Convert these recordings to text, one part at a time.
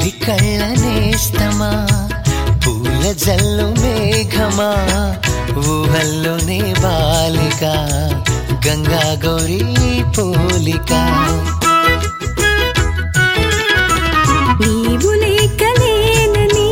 బుల్లి కళ్ళ నేస్తమా పూల జల్లు మేఘమా ఊహల్లోనే బాలిక గంగా గౌరీ పోలిక నీవు లేక లేనని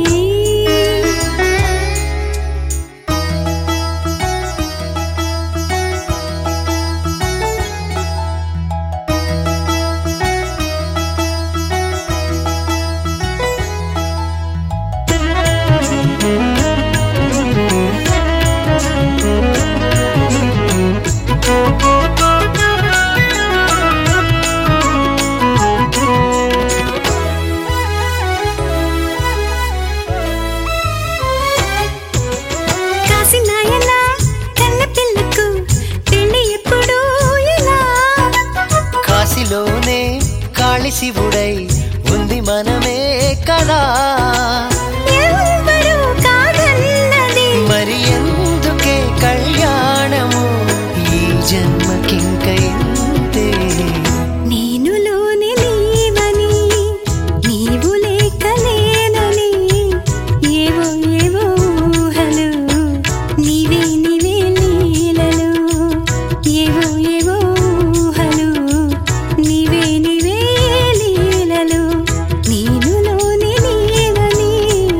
కాసినాయలా కన్న పిల్లకు పెళ్లి ఎప్పుడు ఎలా కాశీలోనే కాళి శివుడై ఉంది మనమే కదా ఎవ్వరూ కాదన్నది మరి ఎందుకే కళ్యాణము ఈ జన్మకింక ఇంతే నేను లోని నీవని నీవు లేక లేనని ఏవో ఏవో ఊహలు నీవే నీవే లీలలు ఏవో ఏవో ఊహలు నీవే నీవే లీలలు నేను లోని నీవని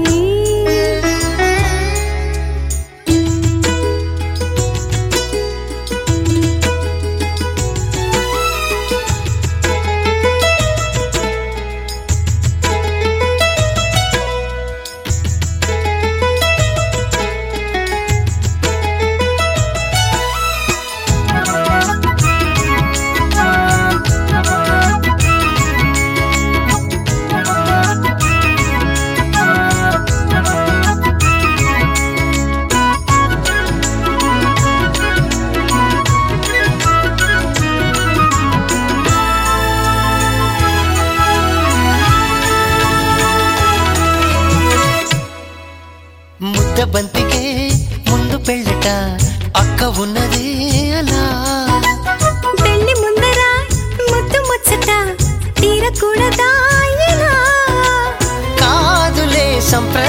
ముద్ద బంతికే ముందు పెళ్ళట అక్క ఉన్నదే అలా పెళ్లి ముందర ముద్దు ముచ్చట తీరకూడదా ఇలా కాదులే సంప్రదాయం